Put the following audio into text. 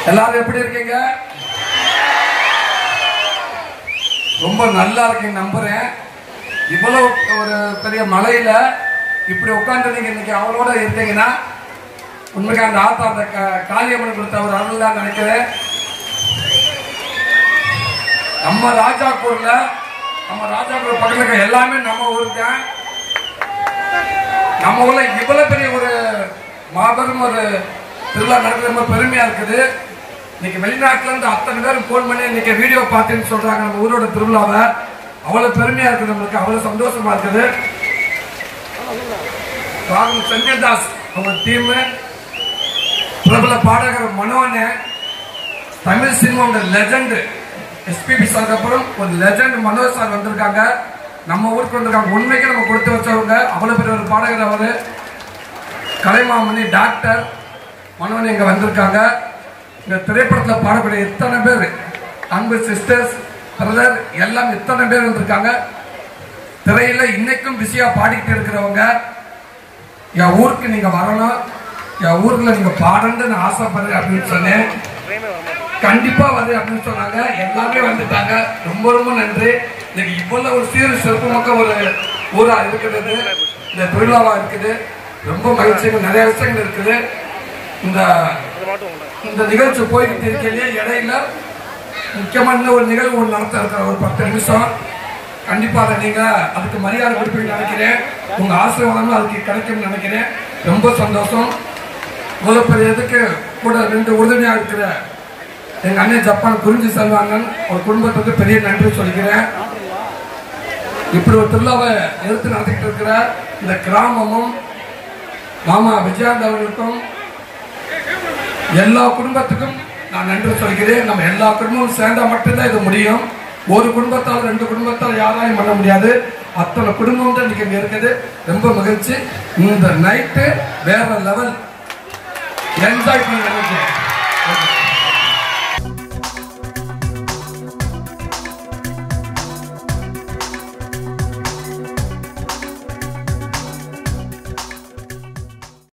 எல்லாரும் எப்படி இருக்கீங்க ரொம்ப நல்லா இருக்கீங்க நம்புறேன் இவ்வளவு ஒரு பெரிய மலையில இப்படி உட்கார்ந்து நீங்க இன்னைக்கு அவளோட இருக்கீங்கன்னா உண்மைக்கு அந்த ஆத்தா அந்த க- காளியம்மன் கொடுத்த ஒரு அருள் தான் நினைக்கிறேன் நம்ம ராஜாப்பூர்ல நம்ம ராஜாப்பூர் பக்கத்துல இருக்க எல்லாமே நம்ம ஊருக்கு நம்ம ஊர்ல இவ்வளவு பெரிய ஒரு மாபெரும் ஒரு திருவிழா நடக்கிறது ரொம்ப பெருமையா இருக்குது இன்னைக்கு வெளிநாட்டுல இருந்து அத்தனை பேரும் போன் பண்ணி இன்னைக்கு வீடியோ பார்த்தேன்னு சொல்றாங்க நம்ம ஊரோட திருவிழாவை அவ்வளவு பெருமையா இருக்குது நம்மளுக்கு அவ்வளவு சந்தோஷமா இருக்குது ராகுல் சஞ்சய் தாஸ் அவங்க டீம் பிரபல பாடகர் மனோன்னு தமிழ் சினிமாவோட லெஜண்ட் எஸ்பிபி சார் அப்புறம் ஒரு லெஜண்ட் மனோஜ் சார் வந்திருக்காங்க நம்ம ஊருக்கு வந்திருக்காங்க உண்மைக்கு நம்ம கொடுத்து வச்சவங்க அவ்வளவு பெரிய ஒரு பாடகர் அவரு கலைமாமணி டாக்டர் மனோன் இங்க வந்திருக்காங்க இந்த திரைப்படத்துல பாடக்கூடிய இத்தனை பேர் அன்பு சிஸ்டர்ஸ் பிரதர் எல்லாம் இத்தனை பேர் வந்திருக்காங்க திரையில இன்னைக்கும் பிஸியா பாடிக்கிட்டு இருக்கிறவங்க என் ஊருக்கு நீங்க வரணும் என் ஊர்ல நீங்க பாடணும்னு நான் ஆசைப்படுறேன் அப்படின்னு சொன்னேன் கண்டிப்பா வருது அப்படின்னு சொன்னாங்க எல்லாமே வந்துட்டாங்க ரொம்ப ரொம்ப நன்றி இன்னைக்கு இவ்வளவு ஒரு சீர் சிறப்புமிக்க ஒரு ஊரா இருக்கிறது இந்த திருவிழாவா இருக்குது ரொம்ப மகிழ்ச்சிகள் நிறைய விஷயங்கள் இருக்குது இந்த இந்த நிகழ்ச்சி போய்கிட்டு இருக்கையிலேயே இடையில முக்கியமான ஒரு நிகழ்வு ஒன்று நடத்த இருக்கிற ஒரு பத்து நிமிஷம் கண்டிப்பா அதை நீங்க அதுக்கு மரியாதை கொடுப்பீங்கன்னு நினைக்கிறேன் உங்க ஆசீர்வாதமும் அதுக்கு கிடைக்கும்னு நினைக்கிறேன் ரொம்ப சந்தோஷம் இவ்வளவு பெரிய இதுக்கு கூட ரெண்டு உறுதுணையா இருக்கிற எங்க அண்ணன் ஜப்பான் குறிஞ்சி செல்வாங்கன் ஒரு குடும்பத்துக்கு பெரிய நன்றி சொல்லிக்கிறேன் இப்படி ஒரு திருவிழாவை எடுத்து நடத்திக்கிட்டு இருக்கிற இந்த கிராமமும் மாமா விஜயாந்த் அவர்களுக்கும் எல்லா குடும்பத்துக்கும் நான் நன்றி சொல்கிறேன் நம்ம எல்லா குடும்பமும் சேர்ந்தா மட்டும்தான் இது முடியும் ஒரு குடும்பத்தால் ரெண்டு குடும்பத்தால் யாராலையும் பண்ண முடியாது அத்தனை குடும்பம் தான் இன்னைக்கு இங்க இருக்குது ரொம்ப மகிழ்ச்சி இந்த நைட்டு வேற லெவல் என்ஜாய் பண்ண நினைக்கிறேன்